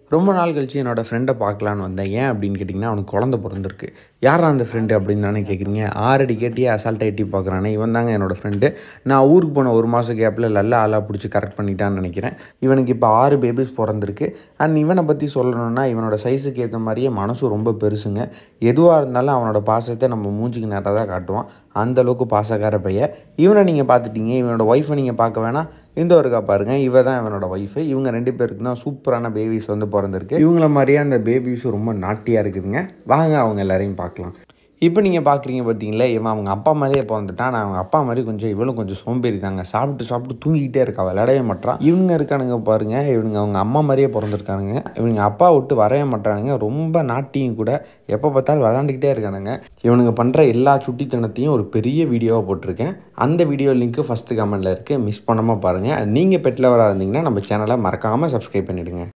ரொம்ப நாள் கழிச்சு என்னோட ஃப்ரெண்டை பார்க்கலான்னு வந்தேன் ஏன் அப்படின்னு கேட்டிங்கன்னா அவனுக்கு குழந்த பிறந்திருக்கு யாரா அந்த ஃப்ரெண்டு அப்படின்னு தானே கேட்குறீங்க ஆறடி கேட்டியே அசால்ட்டாக எட்டி பார்க்குறானே இவன் தாங்க என்னோட ஃப்ரெண்டு நான் ஊருக்கு போன ஒரு மாதம் கேப்பில் நல்ல ஆளாக பிடிச்சி கரெக்ட் பண்ணிட்டான்னு நினைக்கிறேன் இவனுக்கு இப்போ ஆறு பேபிஸ் பிறந்திருக்கு அண்ட் இவனை பற்றி சொல்லணும்னா இவனோட சைஸுக்கு ஏற்ற மாதிரியே மனசும் ரொம்ப பெருசுங்க எதுவாக இருந்தாலும் அவனோட பாசத்தை நம்ம மூஞ்சிக்கு நேராக தான் காட்டுவான் அந்த அளவுக்கு பாசக்கார பையன் இவனை நீங்கள் பார்த்துட்டீங்க இவனோட ஒய்ஃபை நீங்கள் பார்க்க வேணாம் இந்த ஒருக்கா பாருங்க இவ தான் இவனோட ஒய்ஃபு இவங்க ரெண்டு பேருக்கு தான் சூப்பரான பேபிஸ் வந்து பிறந்திருக்கு இவங்கள மாதிரியே அந்த பேபிஸும் ரொம்ப நாட்டியாக இருக்குதுங்க வாங்க அவங்க எல்லாரையும் பார்க்கலாம் இப்போ நீங்கள் பார்க்குறீங்க பார்த்தீங்களா இவன் அவங்க அப்பா மாதிரியே பிறந்துட்டான் நான் அவங்க அப்பா மாதிரி கொஞ்சம் இவளும் கொஞ்சம் சோம்பேறி தாங்க சாப்பிட்டு சாப்பிட்டு தூங்கிக்கிட்டே இருக்கா விளையாடவே மாட்டான் இவங்க இருக்கானுங்க பாருங்க இவனுங்க அவங்க அம்மா மாதிரியே பிறந்திருக்கானுங்க இவங்க அப்பா விட்டு வரவே மாட்டானுங்க ரொம்ப நாட்டியும் கூட எப்போ பார்த்தாலும் விளாண்டுக்கிட்டே இருக்கானுங்க இவனுங்க பண்ணுற எல்லா சுட்டித்தனத்தையும் ஒரு பெரிய வீடியோவாக போட்டிருக்கேன் அந்த வீடியோ லிங்க்கு ஃபஸ்ட்டு கமெண்ட்டில் இருக்குது மிஸ் பண்ணாமல் பாருங்கள் நீங்கள் பெட் லவராக இருந்தீங்கன்னா நம்ம சேனலை மறக்காமல் சப்ஸ்கிரைப் பண்ணிவிடுங்க